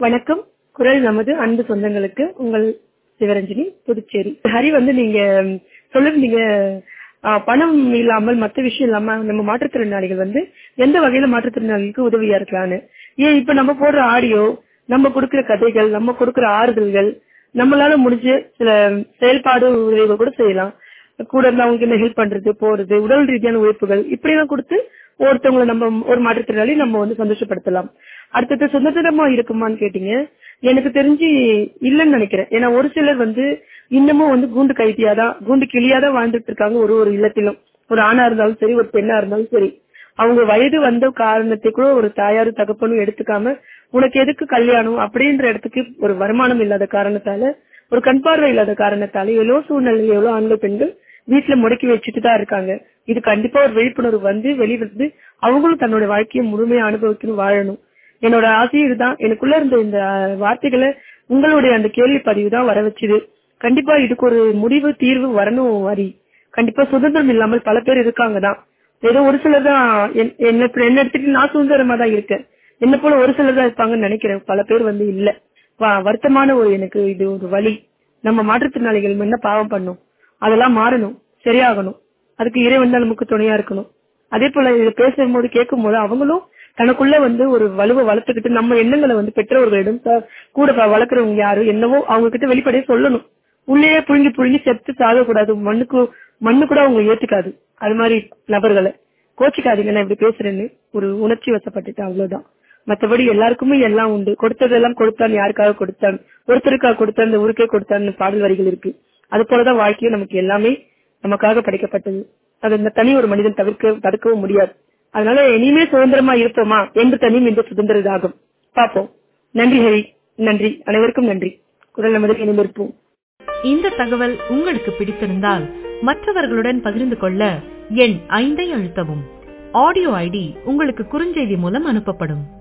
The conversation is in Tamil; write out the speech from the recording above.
வணக்கம் குரல் நமது அன்பு சொந்தங்களுக்கு உங்கள் சிவரஞ்சனி புதுச்சேரி ஹரி வந்து நீங்க சொல்லிருந்தீங்க ஆ, பணம் இல்லாமல் மத்த விஷயம் இல்லாம நம்ம மாற்றுத்திறனாளிகள் வந்து எந்த வகையில மாற்றுத்திறனாளிகளுக்கு உதவியா இருக்கலாம்னு ஏன் இப்ப நம்ம போடுற ஆடியோ நம்ம கொடுக்கிற கதைகள் நம்ம கொடுக்கிற ஆறுதல்கள் நம்மளால முடிஞ்ச சில செயல்பாடு உதவிகள் கூட செய்யலாம் கூட இருந்து அவங்களுக்கு என்ன ஹெல்ப் பண்றது போறது உடல் ரீதியான உழைப்புகள் இப்படி எல்லாம் கொடுத்து ஒருத்தவங்களை நம்ம ஒரு மாற்றுத்திறனாளி நம்ம வந்து சந்தோஷப்படுத்தலாம் அடுத்தது சுதந்திரமா இருக்குமான்னு கேட்டீங்க எனக்கு தெரிஞ்சு இல்லைன்னு நினைக்கிறேன் ஏன்னா ஒரு சிலர் வந்து இன்னமும் வந்து கூண்டு கைதியாதான் கூண்டு கிளியாதான் வாழ்ந்துட்டு இருக்காங்க ஒரு ஒரு இல்லத்திலும் ஒரு ஆணா இருந்தாலும் சரி ஒரு பெண்ணா இருந்தாலும் சரி அவங்க வயது வந்த காரணத்தை கூட ஒரு தாயாரும் தகப்பனும் எடுத்துக்காம உனக்கு எதுக்கு கல்யாணம் அப்படின்ற இடத்துக்கு ஒரு வருமானம் இல்லாத காரணத்தால ஒரு கண் பார்வை இல்லாத காரணத்தால எவ்வளோ சூழ்நிலை எவ்வளவு ஆண்கள் பெண்கள் வீட்டுல முடக்கி வச்சுட்டு தான் இருக்காங்க இது கண்டிப்பா ஒரு விழிப்புணர்வு வந்து வெளிவந்து அவங்களும் தன்னோட வாழ்க்கையை முழுமையா அனுபவிக்கணும் வாழணும் என்னோட ஆசையும் இதுதான் எனக்குள்ள இருந்த இந்த அஹ், வார்த்தைகளை உங்களுடைய அந்த கேள்வி பதிவு தான் வர வச்சுது கண்டிப்பா இதுக்கு ஒரு முடிவு தீர்வு வரணும் வரி கண்டிப்பா சுதந்திரம் இல்லாமல் பல பேர் இருக்காங்க தான் ஏதோ ஒரு சிலர் தான் என்- என்ன என்ன எடுத்துட்டு நான் சுதந்திரமா தான் இருக்கேன் என்ன போல ஒரு சிலர் தான் இருப்பாங்கன்னு நினைக்கிறேன் பல பேர் வந்து இல்ல வா- வருத்தமான ஒரு எனக்கு இது ஒரு வழி நம்ம மாற்றுத்திறனாளிகள் என்ன பாவம் பண்ணும் அதெல்லாம் மாறணும் சரியாகணும் அதுக்கு இறைவன் தான் நமக்கு துணையா இருக்கணும் அதே போல இது பேசும்போது கேட்கும் போது அவங்களும் தனக்குள்ள வந்து ஒரு வலுவை வளர்த்துக்கிட்டு நம்ம எண்ணங்களை வந்து பெற்றோர்களிடம் ச- கூட ப- வளர்க்குறவங்க யாரு என்னவோ அவங்க கிட்ட வெளிப்படையா சொல்லணும் உள்ளே புழுங்கி புழுங்கி செத்து சாகக்கூடாது மண்ணுக்கு மண்ணு கூட அவங்க ஏத்துக்காது அது மாதிரி நபர்களை கோச்சிக்காதீங்க நான் இப்படி பேசுறேன்னு ஒரு உணர்ச்சி வசப்பட்டுட்டேன் அவ்வளவுதான் மத்தபடி எல்லாருக்குமே எல்லாம் உண்டு கொடுத்ததெல்லாம் கொடுத்தான் யாருக்காக கொடுத்தான் ஒருத்தருக்காக கொடுத்தான் இந்த ஊருக்கே கொடுத்தான் பாடல் வரிகள் இருக்கு அது போலதான் வாழ்க்கையும் நமக்கு எல்லாமே நமக்காக படைக்கப்பட்டது அது இந்த தனி ஒரு மனிதன் தவிர்க்க தடுக்கவும் முடியாது அதனால இனிமே சுதந்திரமா இருப்போமா என்று தனியும் இந்த சுதந்திர தாகம் பார்ப்போம் நன்றி ஹரி நன்றி அனைவருக்கும் நன்றி குரல் நமது இணைந்திருப்போம் இந்த தகவல் உங்களுக்கு பிடித்திருந்தால் மற்றவர்களுடன் பகிர்ந்து கொள்ள எண் ஐந்தை அழுத்தவும் ஆடியோ ஐடி உங்களுக்கு குறுஞ்செய்தி மூலம் அனுப்பப்படும்